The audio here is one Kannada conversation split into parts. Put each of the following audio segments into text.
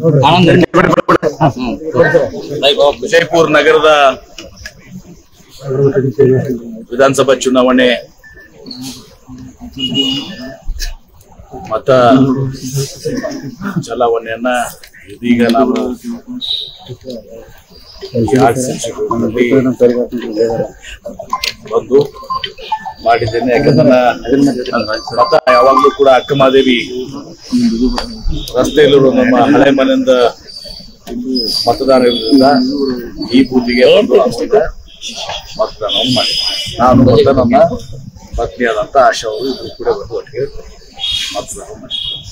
ವಿಜಯಪುರ ನಗರದ ವಿಧಾನಸಭಾ ಚುನಾವಣೆ ಮತ ಚಲಾವಣೆಯನ್ನ ಇದೀಗ ನಾನು ನಲ್ಲಿ ಬಂದು ಮಾಡಿದ್ದೇನೆ ಯಾಕಂದ್ರೆ ನನ್ನ ಮತ ಯಾವಾಗ್ಲೂ ಕೂಡ ಅಕ್ಕಮಾದೇವಿ ರಸ್ತೆಯಲ್ಲಿರುವ ನಮ್ಮ ಹಳೆ ಮನೆಯಿಂದ ಮತದಾನ ಇರೋದ್ರಿಂದ ಈ ಬೂತಿಗೆ ಬಂದು ನಾನು ಈಗ ಮತದಾನವನ್ನು ಮಾಡಿ ನಾನು ಮತ್ತು ನನ್ನ ಪತ್ನಿಯಾದಂತ ಆಶಾ ಅವರು ಇಬ್ರು ಕೂಡ ಬಂದು ಒಟ್ಟಿಗೆ ಮತದಾನ ಮಾಡಿ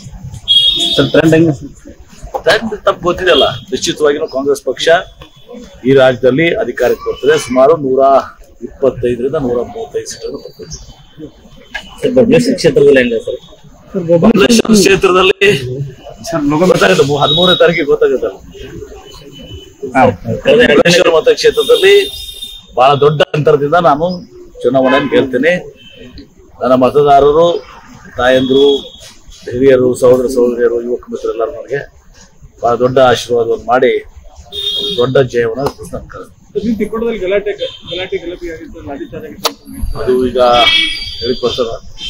ಟ್ರೆಂಡ್ ತಪ್ಪು ಗೊತ್ತಿದೆಯಲ್ಲ ನಿಶ್ಚಿತವಾಗಿ ಕಾಂಗ್ರೆಸ್ ಪಕ್ಷ ಈ ರಾಜ್ಯದಲ್ಲಿ ಅಧಿಕಾರಕ್ಕೆ ಬರ್ತದೆ ಸುಮಾರು ನೂರ ಇಪ್ಪತ್ತೈದರಿಂದ ನೂರ ಮೂವತ್ತೈದು ಸೀಟನ್ನು ಪಡ್ಕೊಳ್ತೀವಿ ಬಬ್ಲೇಶ್ವರ ಕ್ಷೇತ್ರದಲ್ಲಿ ಹೆಂಗ ಸರ್ ಬಬಲೇಶ್ವರ ಕ್ಷೇತ್ರದಲ್ಲಿ ಗೊತ್ತಾಗುತ್ತೆ ಮೂ- ಹದಿಮೂರನೇ ತಾರೀಕಿಗೆ ಗೊತ್ತಾಗುತ್ತಲ್ಲ ಕಳೆದ ಎರಡು ದಿನ ಬಬಲೇಶ್ವರ ಮತಕ್ಷೇತ್ರದಲ್ಲಿ ಬಹಳ ದೊಡ್ಡ ಅಂತರದಿಂದ ನಾನು ಚುನಾವಣೆಯನ್ನು ಗೆಲ್ತೇನೆ ನನ್ನ ಮತದಾರರು ತಾಯಂದ್ರು ಹಿರಿಯರು ಸಹೋದರ ಸಹೋದರಿಯರು ಯುವಕ ಮಿತ್ರರೆಲ್ಲರೂ ನನಗೆ ಬಹಳ ದೊಡ್ಡ ಆಶೀರ್ವಾದವನ್ನು ಮಾಡಿ ಒಂದು ದೊಡ್ಡ ಜಯವನ್ನು ನನ್ನ ಕರೆ ತಿಕ್ಕೋಟದಲ್ಲಿ ಗಲಾಟೆ ಗಲಾಟೆ ಗಲಾಟೆ ಆಗಿತ್ತು ಲಾಠಿ ಚಾರ್ಜ್ ಆಗಿತ್ತು ಅದು ಈಗ ಹೇಳಿಕ್ ಬರ್ತದ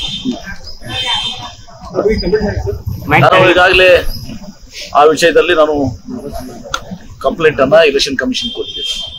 ಅವ್ರಿಗೆ ಕಂಪ್ಲೇಂಟ್ ಮಾಡಿ ಸರ್ ನಾನು ಈಗಾಗಲೇ ಆ ವಿಷಯದಲ್ಲಿ ನಾನು ಕಂಪ್ಲೇಂಟ್ ಅನ್ನ ಎಲೆಕ್ಷನ್ ಕಮಿಷನ್ ಕೊಟ್ಟಿದ್ದೆ